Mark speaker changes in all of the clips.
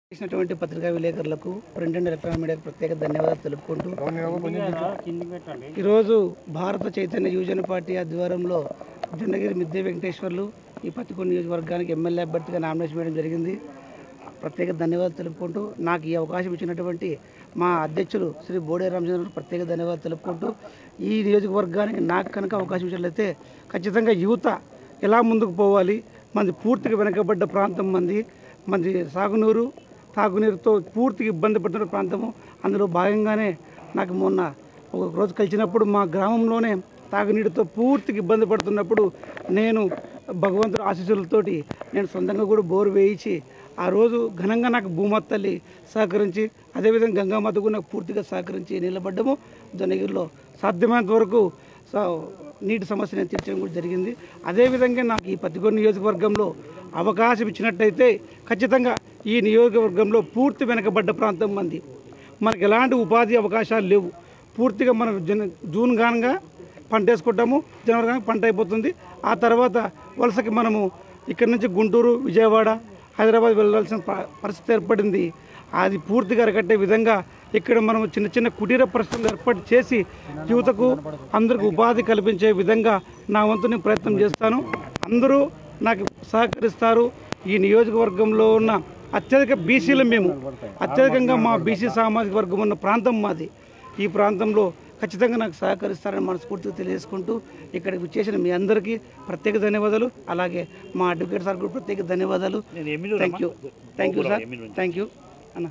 Speaker 1: చేసినటువంటి పత్రికా విలేకరులకు ప్రింట్ అండ్ ఎలక్ట్రానిక్ మీడియాకు ప్రత్యేక ధన్యవాదాలు తెలుపుకుంటూ ఈరోజు భారత చైతన్య యువజన పార్టీ ఆధ్వర్యంలో జనగిరి మిద్దె వెంకటేశ్వర్లు ఈ పత్తికొండ నియోజకవర్గానికి ఎమ్మెల్యే అభ్యర్థిగా నామినేషన్ వేయడం జరిగింది ప్రత్యేక ధన్యవాదాలు తెలుపుకుంటూ నాకు ఈ అవకాశం ఇచ్చినటువంటి మా అధ్యక్షులు శ్రీ బోడే రామచంద్ర ప్రత్యేక ధన్యవాదాలు తెలుపుకుంటూ ఈ నియోజకవర్గానికి నాకు కనుక అవకాశం ఇచ్చినట్లయితే ఖచ్చితంగా యువత ఎలా ముందుకు పోవాలి మంది పూర్తిగా వెనకబడ్డ ప్రాంతం మంది మంది సాగునీరు తాగునీరుతో పూర్తిగా ఇబ్బంది పడుతున్న ప్రాంతము అందులో భాగంగానే నాకు మొన్న ఒక రోజు కలిసినప్పుడు మా గ్రామంలోనే తాగునీటితో పూర్తిగా ఇబ్బంది పడుతున్నప్పుడు నేను భగవంతుడు ఆశీస్సులతోటి నేను సొంతంగా కూడా బోరు వేయించి ఆ రోజు ఘనంగా నాకు భూమాత తల్లి సహకరించి అదేవిధంగా గంగామాత కూడా నాకు పూర్తిగా సహకరించి నిలబడ్డము జనగిరిలో సాధ్యమైనంత వరకు స- నీటి సమస్యను తీర్చడం కూడా జరిగింది అదేవిధంగా నాకు ఈ పత్తికొండ నియోజకవర్గంలో అవకాశం ఇచ్చినట్టయితే ఖచ్చితంగా ఈ నియోజకవర్గంలో పూర్తి వెనకబడ్డ ప్రాంతం మంది మనకి ఎలాంటి ఉపాధి అవకాశాలు లేవు పూర్తిగా మనం జన జూన్ గానంగా పంట వేసుకుంటాము జనవరి గానం పంట అయిపోతుంది ఆ తర్వాత వలసకి మనము ఇక్కడ నుంచి గుంటూరు విజయవాడ హైదరాబాద్ వెళ్ళాల్సిన ప- పరిస్థితి ఏర్పడింది అది పూర్తిగా అరకట్టే విధంగా ఇక్కడ మనం చిన్న చిన్న కుటీర పరిశ్రమలు ఏర్పాటు చేసి యువతకు అందరికి ఉపాధి కల్పించే విధంగా నా వంతు నేను ప్రయత్నం చేస్తాను అందరూ నాకు సహకరిస్తారు ఈ నియోజకవర్గంలో ఉన్న అత్యధిక బీసీలు మేము అత్యధికంగా మా బీసీ సామాజిక వర్గం ఉన్న ప్రాంతం మాది ఈ ప్రాంతంలో ఖచ్చితంగా నాకు సహకరిస్తారని మనస్ఫూర్తిగా తెలియజేసుకుంటూ ఇక్కడికి చేసిన మీ అందరికీ ప్రత్యేక ధన్యవాదాలు అలాగే మా అడ్వకేట్ సార్ కూడా ప్రత్యేక ధన్యవాదాలు thank you thank you sir thank you అన్న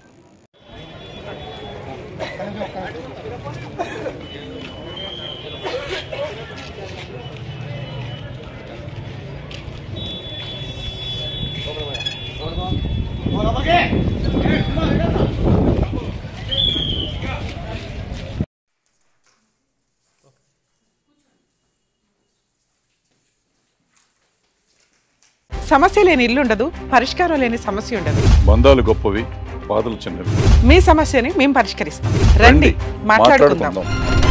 Speaker 2: సమస్య లేని ఇల్లు ఉండదు పరిష్కారం లేని సమస్య ఉండదు
Speaker 3: బంధాలు గొప్పవి బాధలు చిన్నవి
Speaker 2: మీ సమస్యని మేము పరిష్కరిస్తాం రండి మాట్లాడుకుందాం
Speaker 3: మాట్లాడుకుందాం